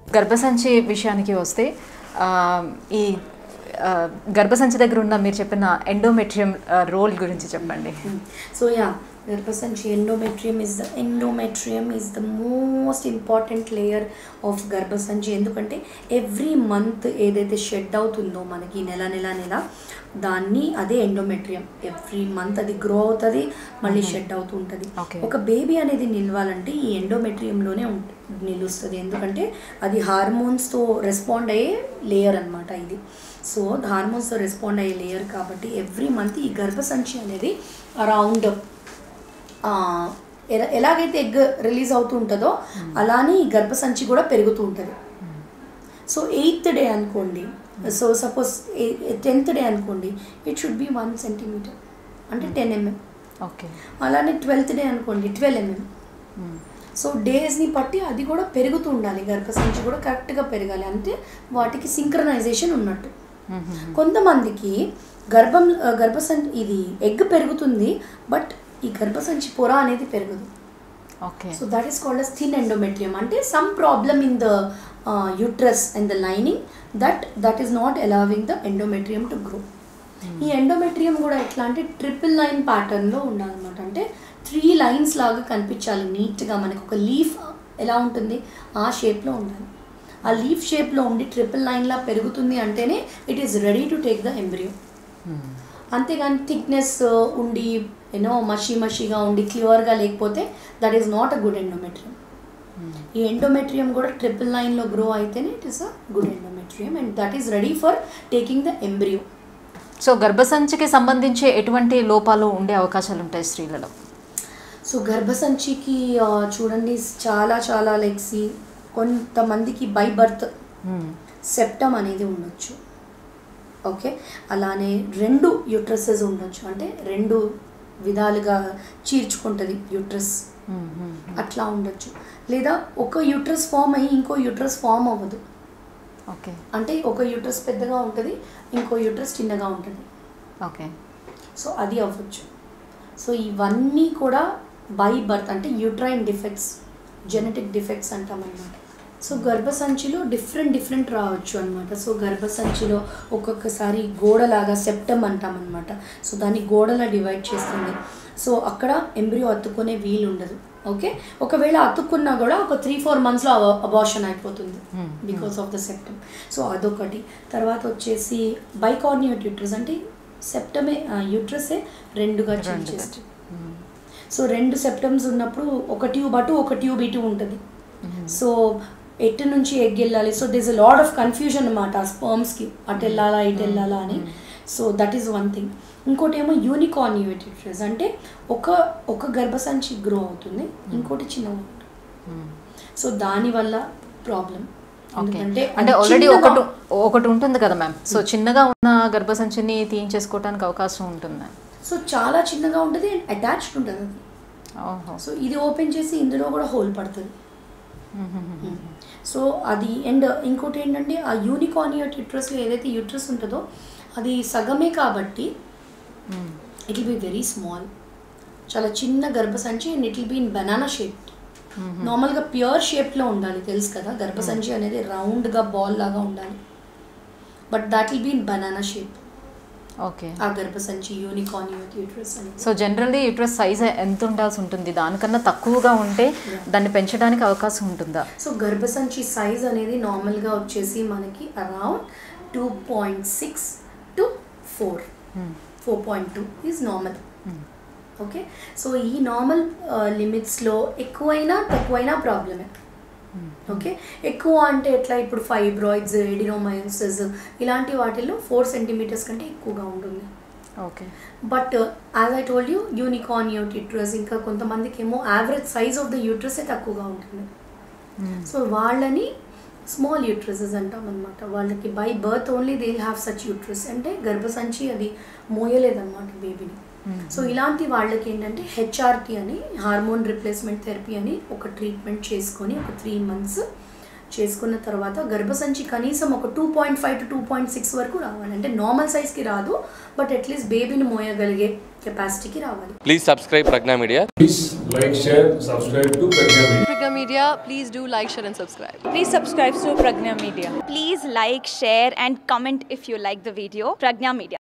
గర్భసంచి విషయానికి వస్తే ఆ, ఈ ఆ, గర్భసంచి దగ్గర ఉన్న మీరు చెప్పిన ఎండోమెట్రియం రోల్ గురించి చెప్పండి సో యా గర్భసంచి endometrium is the endometrium is the most important layer of గర్భసంచి ఎందుకంటే ఎవ్రీ మంత్ ఏదైతే షెడ్ అవుతుందో మనకి నెల నెల నెల దాన్ని అదే ఎండోమెట్రియం ఎవ్రీ మంత్ అది గ్రో అవుతుంది మళ్ళీ షెడ్ అవుతూ ఉంటుంది Okay. ఒక బేబీ అనేది నిలవాలంటే ఈ ఎండోమెట్రియంలోనే ఉంట నిలుస్తుంది ఎందుకంటే అది హార్మోన్స్తో రెస్పాండ్ అయ్యే లేయర్ అనమాట ఇది సో హార్మోన్స్తో రెస్పాండ్ అయ్యే లేయర్ కాబట్టి ఎవ్రీ మంత్ ఈ గర్భసంచి అనేది అరౌండ్ ఎలా ఎలాగైతే ఎగ్ రిలీజ్ అవుతూ ఉంటుందో అలానే ఈ గర్భసంచి కూడా పెరుగుతూ ఉంటుంది సో ఎయిత్ డే అనుకోండి సో సపోజ్ టెన్త్ డే అనుకోండి it should be one centimetre అంటే టెన్ ఎంఎం ఓకే అలానే ట్వెల్త్ డే అనుకోండి ట్వెల్వ్ ఎంఎం సో డేస్ని బట్టి అది కూడా పెరుగుతూ ఉండాలి గర్భసంచి కూడా కరెక్ట్గా పెరగాలి అంటే వాటికి సింక్రనైజేషన్ ఉన్నట్టు కొంతమందికి గర్భం ఆ, గర్భసంచి ఇది ఎగ్ పెరుగుతుంది బట్ ఈ గర్భసంచి పొర అనేది పెరగదు okay so that is called as thin endometrium అంటే some problem in the uterus and the lining that that is not allowing the endometrium to grow ఈ ఎండోమెట్రియం కూడా ఎట్లా అంటే ట్రిపుల్ లైన్ ప్యాటర్న్లో ఉండాలన్నమాట అంటే త్రీ లైన్స్ లాగా కనిపించాలి నీట్గా మనకు ఒక లీఫ్ ఎలా ఉంటుంది ఆ షేప్లో ఉండాలి ఆ లీఫ్ షేప్లో ఉండి ట్రిపుల్ లైన్లా పెరుగుతుంది అంటేనే it is ready to take the embryo అంతేగాని థిక్నెస్ ఉండి యూనో మషి మషిగా ఉండి క్లియర్గా లేకపోతే that is not a good endometrium ఈ ఎండోమెట్రియం కూడా ట్రిపుల్ లైన్లో గ్రో అయితేనే it is a good endometrium and that is ready for taking the embryo so గర్భసంచికి సంబంధించి ఎటువంటి లోపాలు ఉండే అవకాశాలు ఉంటాయి స్త్రీలలో సో గర్భసంచికి ఆ, చూడండి చాలా చాలా లైక్ సి కొంతమందికి బై బర్త్ సెప్టమ్ అనేది ఉండొచ్చు ఓకే అలానే రెండు యూట్రసెస్ ఉండొచ్చు అంటే రెండు విధాలుగా చీర్చుకుంటుంది యూట్రస్ అట్లా ఉండొచ్చు లేదా ఒక యూట్రస్ ఫామ్ అయ్యి ఇంకో యూట్రస్ ఫామ్ అవ్వదు ఓకే అంటే ఒక యూట్రస్ పెద్దగా ఉంటుంది ఇంకో యూట్రస్ చిన్నగా ఉంటుంది ఓకే సో అది అవ్వచ్చు సో ఇవన్నీ కూడా బై బర్త్ అంటే యూట్రైన్ డిఫెక్ట్స్ జెనెటిక్ డిఫెక్ట్స్ అంటాం అనమాట సో గర్భసంచిలో డిఫరెంట్ డిఫరెంట్ రావచ్చు అనమాట సో గర్భసంచిలో ఒక్కొక్కసారి గోడలాగా సెప్టమ్ అంటాం అనమాట సో దాన్ని గోడలా డివైడ్ చేస్తుంది సో అక్కడ ఎంబ్రియో అతుక్కునే వీలు ఉండదు ఓకే ఒకవేళ అతుక్కున్నా కూడా ఒక త్రీ ఫోర్ మంత్స్లో అబార్షన్ అయిపోతుంది Hmm. Because of the septum so అదొకటి తర్వాత వచ్చేసి బైకార్నియట్ యూట్రస్ అంటే సెప్టమే యూట్రసే రెండుగా చేంజ్ రెండుగా. చేస్తుంది సో రెండు సెప్టమ్స్ ఉన్నప్పుడు ఒక ట్యూబ్ అటు ఒక ట్యూబ్ ఇటు ఉంటుంది సో ఎటు నుంచి ఎగ్ వెళ్ళాలి so this a lot of confusion అనమాట ఆ స్పర్మ్స్కి అటు వెళ్ళాలా ఇటు వెళ్ళాలా అని so that is one thing ఇంకోటి ఏమో యూనికార్నియేట్ యూట్రస్ అంటే ఒక ఒక గర్భసంచి గ్రో అవుతుంది ఇంకోటి చిన్నగా ఉంటుంది సో దానివల్ల ప్రాబ్లం ఓకే ఎందుకంటే అంటే అది ఆల్రెడీ చిన్నగా- ఒకటి ఒకటి ఉంటుంది కదా మ్యామ్ సో చిన్నగా ఉన్న గర్భసంచిని తీయించేసుకోవడానికి అవకాశం ఉంటుంది సో చాలా చిన్నగా ఉంటుంది అండ్ అటాచ్డ్ ఉంటుంది అది ఓహో సో ఇది ఓపెన్ చేసి ఇందులో కూడా హోల్ పడుతుంది సో అది అండ్ ఇంకోటి ఏంటంటే ఆ యూనికార్నియట్ యూట్రస్లో ఏదైతే యూట్రస్ ఉంటుందో అది సగమే కాబట్టి it will be very small చాలా చిన్న గర్భసంచి and it will be in banana shape నార్మల్గా ప్యూర్ షేప్లో ఉండాలి తెలుసు కదా గర్భసంచి అనేది రౌండ్గా బాల్ లాగా ఉండాలి but that will be in banana shape okay ఆ గర్భసంచి యూనికార్నియట్ యూట్రస్ అనేది సో జనరల్లీ యూట్రస్ సైజ్ ఎంత ఉండాల్సి ఉంటుంది దానికన్నా తక్కువగా ఉంటే దాన్ని పెంచడానికి అవకాశం ఉంటుందా సో గర్భసంచి సైజ్ అనేది నార్మల్గా వచ్చేసి మనకి around two point six to four four point two is normal okay so ఈ నార్మల్ లిమిట్స్లో ఎక్కువైనా తక్కువైనా ప్రాబ్లమే ఓకే ఎక్కువ అంటే ఎట్లా ఇప్పుడు ఫైబ్రాయిడ్స్ ఎడినోమైన్సెస్ ఇలాంటి వాటిల్లో ఫోర్ సెంటీమీటర్స్ కంటే ఎక్కువగా ఉంటుంది okay but as I told you unicorn uterus ఇంకా కొంతమందికి ఏమో యావరేజ్ సైజ్ ఆఫ్ ద యూట్రసే తక్కువగా ఉంటుంది సో వాళ్ళని స్మాల్ యూట్రసెస్ అంటాం అనమాట వాళ్ళకి by birth only they have such uterus అంటే గర్భసంచి అది మోయలేదన్నమాట బేబీని సో ఇలాంటి వాళ్ళకి ఏంటంటే హెచ్ఆర్టీ అని హార్మోన్ రిప్లేస్మెంట్ థెరపీ అని ఒక ట్రీట్మెంట్ చేసుకొని ఒక త్రీ మంత్స్ చేసుకున్న తర్వాత గర్భసంచి కనీసం ఒక two point five to two point six వరకు రావాలి అంటే నార్మల్ సైజ్కి రాదు బట్ అట్లీస్ట్ బేబీని మోయగలిగే కెపాసిటీకి రావాలి Please subscribe Pragna Media. Please like, share, subscribe to Pragya Media. Pragya Media, please do like, share, and subscribe. Please subscribe to Pragna Media. Please like, share, and comment if you like the video. Pragna Media.